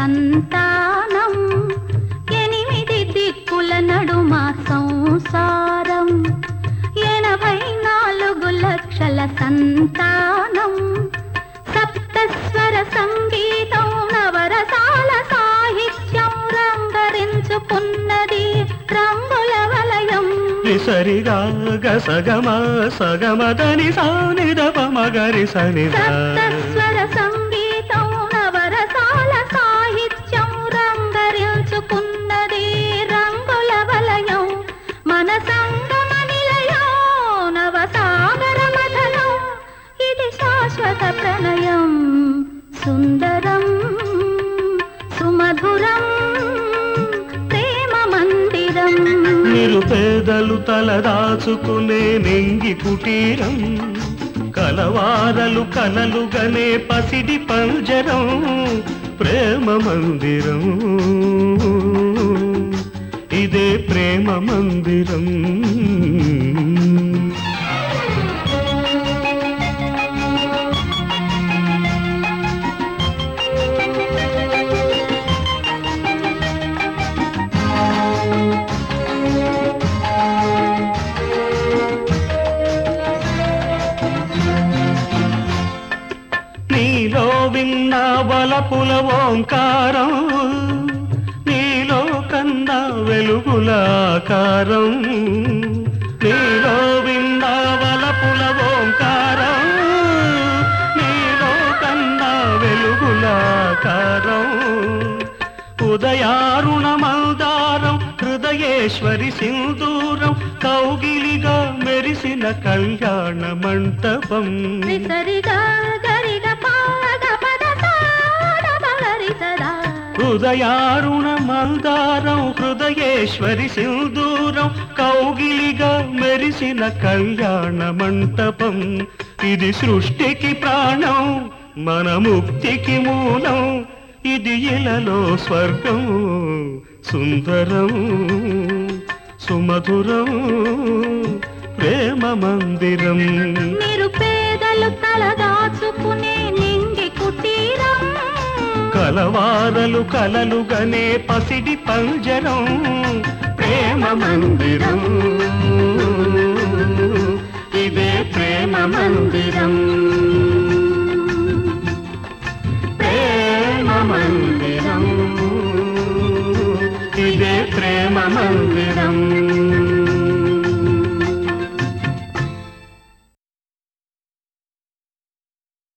సంతానం ఎనిమిది దిక్కుల నడుమ సంసారం ఎనభై నాలుగు లక్షల సంతానం సప్తస్వర సంగీతం నవరసాల సాహిత్యం రంగరించుకున్నది రంగుల వలయం నిసరిగా గసగమ సగమదని సానిదప మగరి సనిద సప్తస్వర సంగీతం నవరసాల సాహిత్యం రంగరించుకున్నది రంగుల వలయం మన సంగమ నిలయం నవసాగర మథనం ఇది శాశ్వత ప్రణయం సుందరం సుమధురం ప్రేమ మందిరం నిరుపేదలు తలదాచుకునే నెంగి కుటీరం కలవారలు కలలుగనే పసిడి పంజరం ప్రేమ మందిరం ఇదే ప్రేమ మందిరం నీలో విన్న బలపుల ఓంకారం నీలో కన్నా వెలుగుల ఆకారం నీలో విన్న బలపుల ఓంకారం నీలో కన్నా వెలుగుల ఆకారం ఉదయారుణ మందారం హృదయేశ్వరి సింధూరం కౌగిలిగా మెరిసిన కళ్యాణ మంటపం రిసరిగా గరిగ పాగ పద సాడ బలరి సదా హృదయారుణ మందారం హృదయేశ్వరి సింధూరం కౌగిలిగా మెరిసిన కళ్యాణ మంటపం ఇది సృష్టికి ప్రాణం మన ముక్తికి మూలం ఇది ఇలలో స్వర్గం సుందరం సుమధురం ప్రేమ మందిరం నిరుపేదలు తలదాచుకునే నింగి కుటీరం కలవారలు కలలుగనే పసిడి పంజరం ప్రేమ మందిరం ఇదే ప్రేమ మందిరం ప్రేమ మందిరం ఇదే ప్రేమ మందిరం